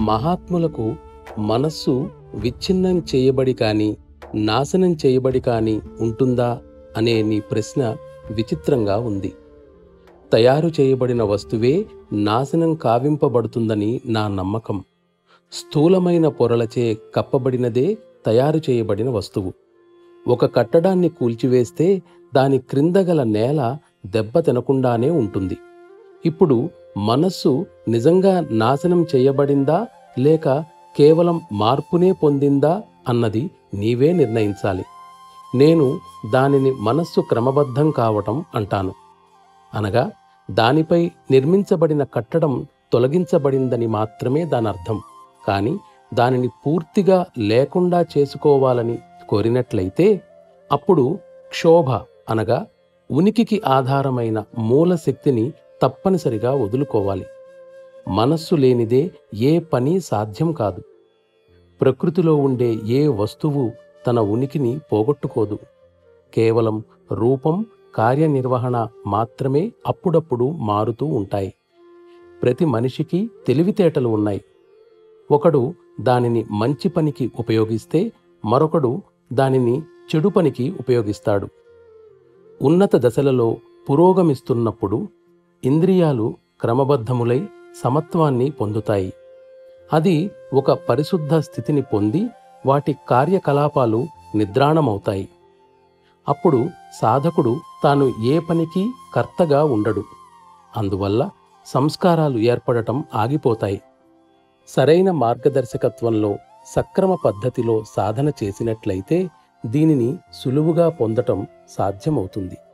మహాత్ములకు మనస్సు విచ్ఛిన్నం చేయబడి కాని నాశనం చేయబడి కాని ఉంటుందా అనే నీ ప్రశ్న విచిత్రంగా ఉంది తయారు చేయబడిన వస్తువే నాశనం కావింపబడుతుందని నా నమ్మకం స్థూలమైన పొరలచే కప్పబడినదే తయారు చేయబడిన వస్తువు ఒక కట్టడాన్ని కూల్చివేస్తే దాని క్రింద గల నేల దెబ్బ తినకుండానే ఉంటుంది ఇప్పుడు మనస్సు నిజంగా నాశనం చేయబడిందా లేక కేవలం మార్పునే పొందిందా అన్నది నీవే నిర్ణయించాలి నేను దానిని మనస్సు క్రమబద్ధం కావటం అంటాను అనగా దానిపై నిర్మించబడిన కట్టడం తొలగించబడిందని మాత్రమే దాని అర్థం కానీ దానిని పూర్తిగా లేకుండా చేసుకోవాలని కోరినట్లయితే అప్పుడు క్షోభ అనగా ఉనికికి ఆధారమైన మూల శక్తిని తప్పనిసరిగా వదులుకోవాలి మనస్సు లేనిదే ఏ పని సాధ్యం కాదు ప్రకృతిలో ఉండే ఏ వస్తువు తన ఉనికిని పోగొట్టుకోదు కేవలం రూపం కార్యనిర్వహణ మాత్రమే అప్పుడప్పుడు మారుతూ ఉంటాయి ప్రతి మనిషికి తెలివితేటలు ఉన్నాయి ఒకడు దానిని మంచి పనికి ఉపయోగిస్తే మరొకడు దానిని చెడు పనికి ఉపయోగిస్తాడు ఉన్నత దశలలో పురోగమిస్తున్నప్పుడు ఇంద్రియాలు క్రమబద్ధములై సమత్వాన్ని పొందుతాయి అది ఒక పరిశుద్ధ స్థితిని పొంది వాటి కార్యకలాపాలు నిద్రాణమవుతాయి అప్పుడు సాధకుడు తాను ఏ పనికి కర్తగా ఉండడు అందువల్ల సంస్కారాలు ఏర్పడటం ఆగిపోతాయి సరైన మార్గదర్శకత్వంలో సక్రమ పద్ధతిలో సాధన చేసినట్లయితే దీనిని సులువుగా పొందటం సాధ్యమవుతుంది